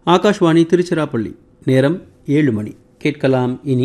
ஆகாஷ்வாணி திருச்சிராப்பள்ளி நேரம் ஏழு மணி கேட்கலாம் இனி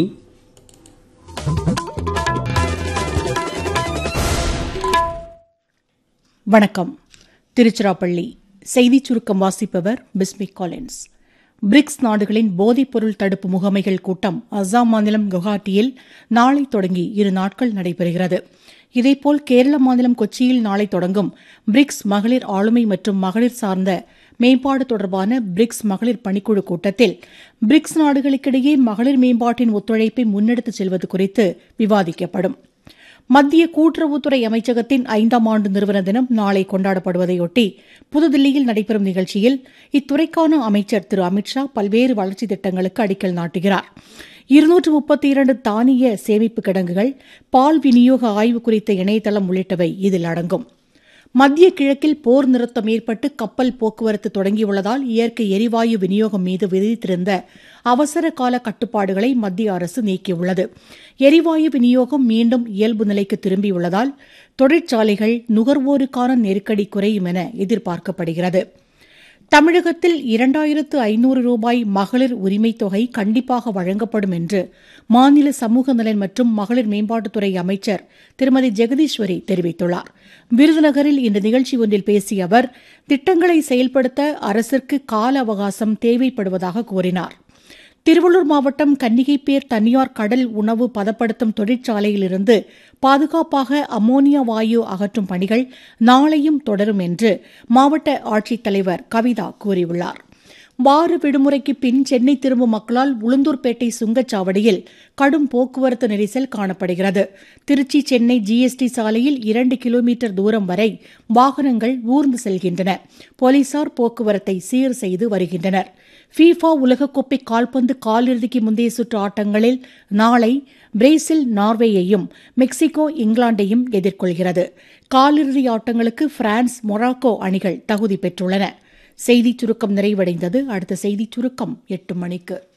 வணக்கம் திருச்சிராப்பள்ளி செய்திச் சுருக்கம் வாசிப்பவர் பிஸ்மிக் காலின்ஸ் பிரிக்ஸ் நாடுகளின் போதைப்பொருள் தடுப்பு முகமைகள் கூட்டம் அஸ்ஸாம் மாநிலம் குவஹாட்டியில் நாளை தொடங்கி இரு நாட்கள் நடைபெறுகிறது இதேபோல் கேரள மாநிலம் கொச்சியில் நாளை தொடங்கும் பிரிக்ஸ் மகளிர் ஆளுமை மற்றும் மகளிர் சார்ந்த மேம்பாடு தொடர்பான பிரிக்ஸ் மகளிர் பணிக்குழு கூட்டத்தில் பிரிக்ஸ் நாடுகளுக்கிடையே மகளிர் மேம்பாட்டின் ஒத்துழைப்பை முன்னெடுத்துச் செல்வது குறித்து விவாதிக்கப்படும் மத்திய கூட்டுறவுத்துறை அமைச்சகத்தின் ஐந்தாம் ஆண்டு நிறுவன தினம் நாளை கொண்டாடப்படுவதையொட்டி புதுதில்லியில் நடைபெறும் நிகழ்ச்சியில் இத்துறைக்கான அமைச்சர் திரு அமித்ஷா பல்வேறு வளர்ச்சித் திட்டங்களுக்கு அடிக்கல் நாட்டுகிறார் இருநூற்று முப்பத்தி இரண்டு தானிய சேமிப்பு கிடங்குகள் பால் விநியோக ஆய்வு குறித்த இணையதளம் உள்ளிட்டவை இதில் அடங்கும் மத்திய கிழக்கில் போர் நிறுத்தம் ஏற்பட்டு கப்பல் போக்குவரத்து தொடங்கியுள்ளதால் இயற்கை எரிவாயு விநியோகம் மீது விதித்திருந்த அவசர கால கட்டுப்பாடுகளை மத்திய அரசு நீக்கியுள்ளது எரிவாயு விநியோகம் மீண்டும் இயல்பு நிலைக்கு திரும்பியுள்ளதால் தொழிற்சாலைகள் நுகர்வோருக்கான நெருக்கடி குறையும் என எதிர்பார்க்கப்படுகிறது தமிழகத்தில் இரண்டாயிரத்து ஐநூறு ரூபாய் மகளிர் உரிமைத் தொகை கண்டிப்பாக வழங்கப்படும் என்று மாநில சமூக நலன் மற்றும் மகளிர் மேம்பாட்டுத்துறை அமைச்சர் திருமதி ஜெகதீஸ்வரி தெரிவித்துள்ளார் விருதுநகரில் இந்த நிகழ்ச்சி ஒன்றில் பேசிய அவர் திட்டங்களை செயல்படுத்த அரசிற்கு கால அவகாசம் தேவைப்படுவதாக கூறினார் திருவள்ளூர் மாவட்டம் கன்னிகைப்பேர் தனியார் கடல் உணவு பதப்படுத்தும் தொழிற்சாலையிலிருந்து பாதுகாப்பாக அமோனியா வாயு அகற்றும் பணிகள் நாளையும் தொடரும் என்று மாவட்ட ஆட்சித்தலைவர் கவிதா கூறியுள்ளார் வார விடுமுறைக்கு பின் சென்னை திரும்பும் மக்களால் உளுந்தூர்பேட்டை சுங்கச்சாவடியில் கடும் போக்குவரத்து நெரிசல் காணப்படுகிறது திருச்சி சென்னை ஜிஎஸ்டி சாலையில் இரண்டு கிலோமீட்டர் தூரம் வரை வாகனங்கள் ஊர்ந்து செல்கின்றன போலீசார் போக்குவரத்தை சீர் செய்து வருகின்றனர் ஃபீஃபா உலகக்கோப்பை கால்பந்து காலிறுதிக்கு முந்தைய சுற்று ஆட்டங்களில் நாளை பிரேசில் நார்வேயையும் மெக்சிகோ இங்கிலாந்தையும் எதிர்கொள்கிறது காலிறுதி ஆட்டங்களுக்கு பிரான்ஸ் மொராக்கோ அணிகள் தகுதி பெற்றுள்ளன செய்திச் சுருக்கம் நிறைவடைந்தது அடுத்த செய்திச் சுருக்கம் எட்டு மணிக்கு